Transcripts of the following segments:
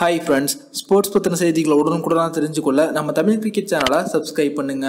hi friends sports பற்றின செய்திகளை உடனுக்குடனாக தெரிஞ்சுக்கொள்ள நம்ம தமிழ் கிரிக்கெட் சேனலை சப்ஸ்கிரைப் பண்ணுங்க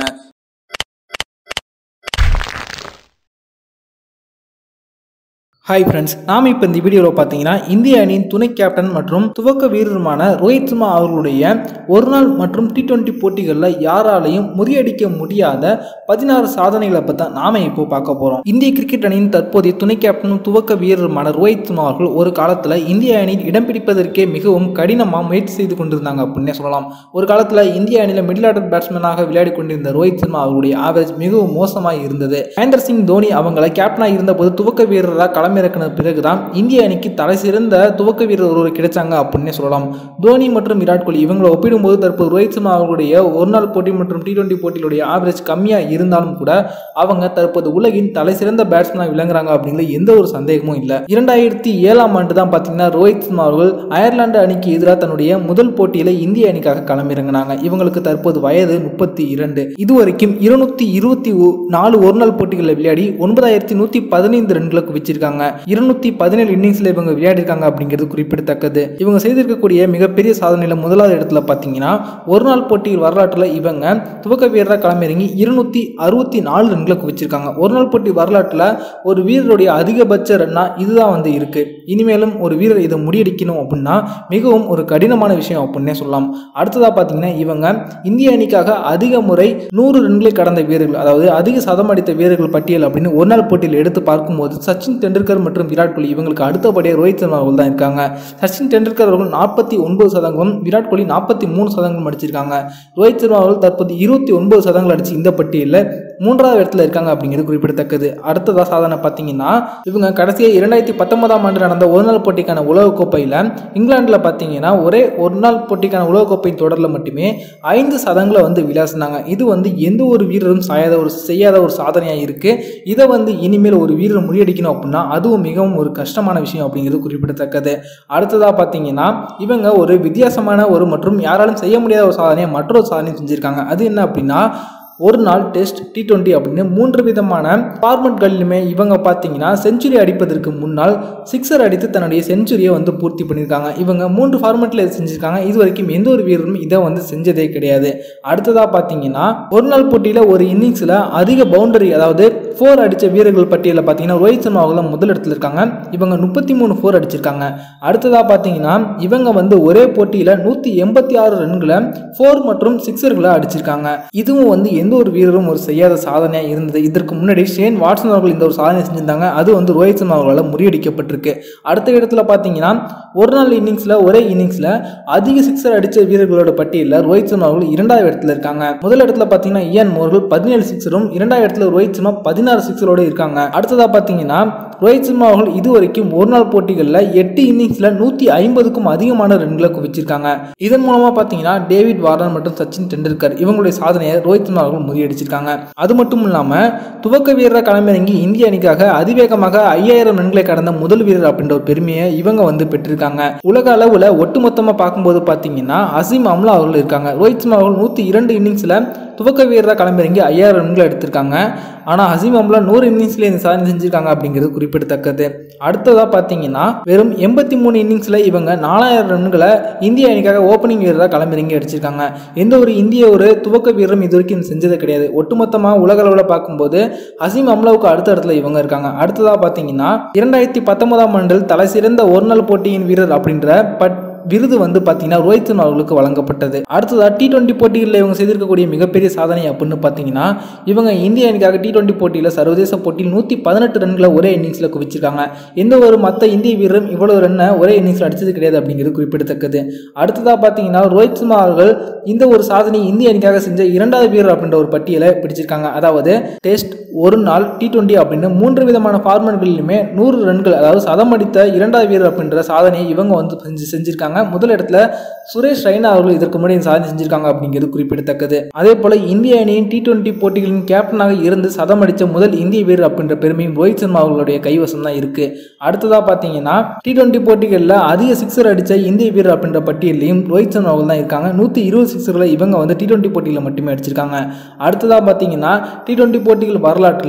ஹாய் ஃப்ரெண்ட்ஸ் நாம் இப்போ இந்த வீடியோவில் பார்த்தீங்கன்னா இந்திய அணியின் துணை கேப்டன் மற்றும் துவக்க வீரருமான ரோஹித் சர்மா அவர்களுடைய ஒரு நாள் மற்றும் டி டுவெண்ட்டி போட்டிகளில் யாராலையும் முறியடிக்க முடியாத பதினாறு சாதனைகளை பற்றி தான் நாம இப்போ பார்க்க போகிறோம் இந்திய கிரிக்கெட் அணியின் தற்போதைய துணை கேப்டனும் துவக்க வீரருமான ரோஹித் சர்மா அவர்கள் ஒரு காலத்தில் இந்திய அணியில் இடம் பிடிப்பதற்கே மிகவும் கடினமாக முயற்சி செய்து கொண்டிருந்தாங்க அப்படின்னே சொல்லலாம் ஒரு காலத்தில் இந்திய அணியில் மிடில் ஆர்டர் பேட்ஸ்மேனாக விளையாடி கொண்டிருந்த ரோஹித் சர்மா அவர்களுடைய ஆவரேஜ் மிகவும் மோசமாக இருந்தது மகேந்திர சிங் தோனி அவங்கள கேப்டனாக இருந்தபோது துவக்க வீரராக களமிறக்கின பிறகுதான் இந்திய அணிக்கு தலை சிறந்த துவக்க வீரர் ஒருவர் கிடைச்சாங்க அப்படின்னே சொல்லலாம் தோனி மற்றும் விராட் கோலி இவங்களை ஒப்பிடும்போது தற்போது ரோஹித் சர்மா அவர்களுடைய ஒரு நாள் போட்டி மற்றும் டி டுவெண்ட்டி போட்டிகளுடைய ஆவரேஜ் கம்மியாக இருந்தாலும் கூட அவங்க தற்போது உலகின் தலை சிறந்த பேட்ஸ்மேனாக விளங்குறாங்க அப்படிங்கிற எந்த ஒரு சந்தேகமும் இல்லை இரண்டாயிரத்தி ஏழாம் ஆண்டு தான் பார்த்தீங்கன்னா ரோஹித் சர்மா அவர்கள் அயர்லாந்து அணிக்கு எதிராக தன்னுடைய முதல் போட்டியில் இந்திய அணிக்காக களமிறங்கினாங்க இவங்களுக்கு தற்போது வயது முப்பத்தி இரண்டு இதுவரைக்கும் இருநூத்தி இருபத்தி நாலு ஒரு நாள் போட்டிகளில் விளையாடி ஒன்பதாயிரத்தி நூற்றி பதினைந்து ரன்களை குவிச்சிருக்காங்க இருநூத்தி பதினேழு இன்னிங்ஸில் இவங்க விளையாடிருக்காங்க அப்படிங்கிறது குறிப்பிடத்தக்கது இவங்க செய்திருக்கக்கூடிய மிகப்பெரிய சாதனையில் முதலாவது இடத்துல பார்த்தீங்கன்னா ஒரு நாள் போட்டியில் வரலாற்றில் இவங்க துவக்க வீரராக களமிறங்கி இருநூத்தி அறுபத்தி நாலு ரன்களை குவிச்சிருக்காங்க ஒரு நாள் போட்டி வரலாற்றில் ஒரு வீரருடைய அதிகபட்ச ரன்னா இதுதான் வந்து இருக்கு இனிமேலும் ஒரு வீரர் இதை முறியடிக்கணும் அப்படின்னா மிகவும் ஒரு கடினமான விஷயம் அப்படின்னே சொல்லலாம் அடுத்ததாக பார்த்தீங்கன்னா இவங்க இந்திய அணிக்காக அதிக முறை நூறு ரன்களை கடந்த வீரர்கள் அதாவது அதிக சதம் அடித்த வீரர்கள் பட்டியல் அப்படின்னு ஒரு நாள் போட்டியில் எடுத்து பார்க்கும்போது சச்சின் டெண்டுல்கர் மற்றும் விராட் கோலி இவங்களுக்கு அடுத்தபடியாக ரோஹித் சர்மா அவர்கள் தான் இருக்காங்க சச்சின் டெண்டுல்கர் அவர்கள் நாற்பத்தி ஒன்பது சதங்களும் விராட் கோலி நாற்பத்தி மூணு சதங்களும் அடிச்சிருக்காங்க ரோஹித் சர்மா அவர்கள் தற்போது இருபத்தி ஒன்பது சதங்கள் அடிச்சு இந்த பட்டியலில் மூன்றாவது இடத்துல இருக்காங்க அப்படிங்கிறது குறிப்பிடத்தக்கது அடுத்ததாக சாதனை பார்த்தீங்கன்னா இவங்க கடைசியாக இரண்டாயிரத்தி பத்தொன்பதாம் ஆண்டு நடந்த ஒரு நாள் போட்டிக்கான உலகக்கோப்பையில் இங்கிலாந்தில் பார்த்தீங்கன்னா ஒரே ஒரு நாள் போட்டிக்கான உலகக்கோப்பையின் தொடரில் மட்டுமே ஐந்து சதங்களை வந்து விளாசினாங்க இது வந்து எந்த ஒரு வீரரும் சாயாத ஒரு செய்யாத ஒரு சாதனையாக இருக்குது இதை வந்து இனிமேல் ஒரு வீரர் முறியடிக்கணும் அப்படின்னா அதுவும் மிகவும் ஒரு கஷ்டமான விஷயம் அப்படிங்கிறது குறிப்பிடத்தக்கது அடுத்ததாக பார்த்தீங்கன்னா இவங்க ஒரு வித்தியாசமான ஒரு மற்றும் யாராலும் செய்ய முடியாத ஒரு சாதனையை மற்றொரு சாதனை செஞ்சுருக்காங்க அது என்ன அப்படின்னா ஒரு நாள் டெஸ்ட் டி டுவெண்ட்டி அப்படின்னு மூன்று விதமான ஃபார்மெட்களிலுமே இவங்க பார்த்தீங்கன்னா செஞ்சுரி அடிப்பதற்கு முன்னால் சிக்ஸர் அடித்து தன்னுடைய செஞ்சுரியை வந்து பூர்த்தி பண்ணியிருக்காங்க இவங்க மூன்று ஃபார்மெட்டில் செஞ்சுருக்காங்க இது வரைக்கும் எந்த ஒரு வீரரும் இதை வந்து செஞ்சதே கிடையாது அடுத்ததாக பார்த்தீங்கன்னா ஒரு நாள் போட்டியில் ஒரு இன்னிங்ஸில் அதிக பவுண்டரி அதாவது ஃபோர் அடித்த வீரர்கள் பட்டியலில் பார்த்தீங்கன்னா ரோஹித் சர்மா அவர்கள் முதல் இடத்துல இருக்காங்க இவங்க முப்பத்தி மூணு ஃபோர் அடிச்சிருக்காங்க அடுத்ததாக பார்த்தீங்கன்னா இவங்க வந்து ஒரே போட்டியில் நூற்றி எண்பத்தி ஆறு ரன்களை ஃபோர் மற்றும் சிக்ஸர்களை அடிச்சிருக்காங்க இதுவும் வந்து எந்த ஒரு வீரரும் ஒரு செய்யாத சாதனையாக இருந்தது இதற்கு முன்னாடி ஷேன் வாட்சன் அவர்கள் இந்த ஒரு சாதனை செஞ்சிருந்தாங்க அது வந்து ரோஹித் சர்மா அவர்களால் முறியடிக்கப்பட்டிருக்கு அடுத்த இடத்துல பார்த்தீங்கன்னா ஒரு நாள் இன்னிங்ஸில் ஒரே இன்னிங்ஸில் அதிக சிக்ஸர் அடித்த வீரர்களோட பட்டியலில் ரோஹித் சர்மா அவர்கள் இரண்டாவது இடத்துல இருக்காங்க முதல் இடத்துல பார்த்தீங்கன்னா இயன் மோர்கள் பதினேழு சிக்ஸரும் இரண்டாவது இடத்துல ரோஹித் சர்மா பதினாறு சிக்ஸரோட இருக்காங்க அடுத்ததாக பார்த்தீங்கன்னா ரோஹித் சர்மா அவர்கள் இதுவரைக்கும் ஒரு நாள் போட்டிகளில் எட்டு இன்னிங்ஸில் நூற்றி ஐம்பதுக்கும் அதிகமான ரன்களை குவிச்சிருக்காங்க இதன் மூலமாக பார்த்தீங்கன்னா டேவிட் வார்னர் மற்றும் சச்சின் டெண்டுல்கர் இவங்களுடைய சாதனையை ரோஹித் சர்மா அவர்கள் முறியடிச்சிருக்காங்க அது மட்டும் இல்லாமல் துவக்க வீரராக களமிறங்கி இந்திய அணிக்காக அதிவேகமாக ஐயாயிரம் ரன்களை கடந்த முதல் வீரர் அப்படின்ற ஒரு பெருமையை இவங்க வந்து பெற்றிருக்காங்க உலக அளவில் ஒட்டுமொத்தமாக பார்க்கும்போது பார்த்தீங்கன்னா அசீம் அம்லா அவர்கள் இருக்காங்க ரோஹித் சர்மா அவர்கள் நூற்றி இரண்டு இன்னிங்ஸில் துவக்க வீரராக களமிறங்கி ஐயாயிரம் ரன்களை எடுத்திருக்காங்க ஆனால் ஹசீம் அம்லா நூறு இன்னிங்ஸ்லேயே இந்த சாதனை செஞ்சிருக்காங்க அப்படிங்கிறது குறிப்பிடத்தக்கது அடுத்ததாக பார்த்தீங்கன்னா வெறும் எண்பத்தி மூணு இன்னிங்ஸில் இவங்க நாலாயிரம் ரன்களை இந்திய அணிக்காக ஓப்பனிங் வீரராக களமிறங்கி அடிச்சிருக்காங்க எந்த ஒரு இந்திய ஒரு துவக்க வீரரும் இது வரைக்கும் செஞ்சது கிடையாது ஒட்டுமொத்தமாக உலக அளவில் பார்க்கும்போது ஹசீம் அம்லாவுக்கு அடுத்த இடத்துல இவங்க இருக்காங்க அடுத்ததாக பார்த்தீங்கன்னா இரண்டாயிரத்தி பத்தொன்பதாம் ஆண்டில் தலை சிறந்த ஒரு நாள் போட்டியின் வீரர் அப்படின்ற பட் விருது வந்து பார்த்தீங்கன்னா ரோஹித் சர்மா அவர்களுக்கு வழங்கப்பட்டது அடுத்ததாக டி டுவெண்ட்டி போட்டிகளில் இவங்க செய்திருக்கக்கூடிய மிகப்பெரிய சாதனை அப்படின்னு பார்த்தீங்கன்னா இவங்க இந்திய அணிக்காக டி டுவெண்ட்டி போட்டியில் சர்வதேச போட்டியில் நூற்றி பதினெட்டு ரன்களை ஒரே இன்னிங்ஸில் குவிச்சிருக்காங்க எந்த ஒரு மற்ற இந்திய வீரரும் இவ்வளவு ரன்னை ஒரே இன்னிங்ஸில் அடித்தது கிடையாது அப்படிங்கிறது குறிப்பிடத்தக்கது அடுத்ததாக பார்த்தீங்கன்னா ரோஹித் சர்மா அவர்கள் இந்த ஒரு சாதனை இந்திய அணிக்காக செஞ்ச இரண்டாவது வீரர் அப்படின்ற ஒரு பட்டியலை பிடிச்சிருக்காங்க அதாவது டெஸ்ட் ஒரு நாள் டி டுவெண்ட்டி அப்படின்னு மூன்று விதமான ஃபார்மெட்களிலுமே நூறு ரன்கள் அதாவது சதம் அடித்த இரண்டாவது வீரர் அப்படின்ற சாதனையை இவங்க வந்து செஞ்சு செஞ்சிருக்காங்க முதல் இடத்துல சுரேஷ் ரெய்னா அவர்கள் இதற்கு முன்னாடி சாதனை செஞ்சிருக்காங்க அப்படிங்கிறது குறிப்பிடத்தக்கது அதே போல இந்திய அணியின் டி டுவெண்ட்டி போட்டிகளின் கேப்டனாக இருந்து சதம் அடித்த முதல் இந்திய வீரர் அப்படின்ற பெருமையும் ரோஹித் சர்மா அவர்களுடைய கைவசம் தான் இருக்கு அடுத்ததா பார்த்தீங்கன்னா டி டுவெண்ட்டி போட்டிகளில் அதிக சிக்ஸர் அடித்த இந்திய வீரர் அப்படின்ற பட்டியலையும் ரோஹித் சர்மா அவர்கள் தான் இருக்காங்க நூற்றி இருபது சிக்ஸர்களை இவங்க வந்து டி டுவெண்ட்டி போட்டியில் மட்டுமே அடிச்சிருக்காங்க அடுத்ததாக பார்த்தீங்கன்னா டி டுவெண்ட்டி போட்டிகள் வரலாற்றில்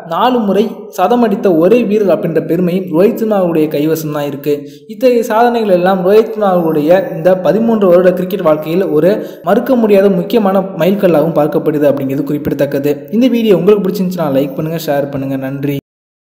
நாலு முறை சதம் அடித்த ஒரே வீரர் அப்படின்ற பெருமையும் ரோஹித் சர்மா அவருடைய கைவசம் தான் இருக்கு இத்தகைய சாதனைகள் எல்லாம் ரோஹித் சர்மா அவருடைய இந்த பதிமூன்று வருட கிரிக்கெட் வாழ்க்கையில் ஒரு மறுக்க முடியாத முக்கியமான மைல்கல்லாகவும் பார்க்கப்படுது அப்படிங்கிறது குறிப்பிடத்தக்கது இந்த வீடியோ உங்களுக்கு பிடிச்சிருந்துச்சுன்னா லைக் பண்ணுங்க ஷேர் பண்ணுங்க நன்றி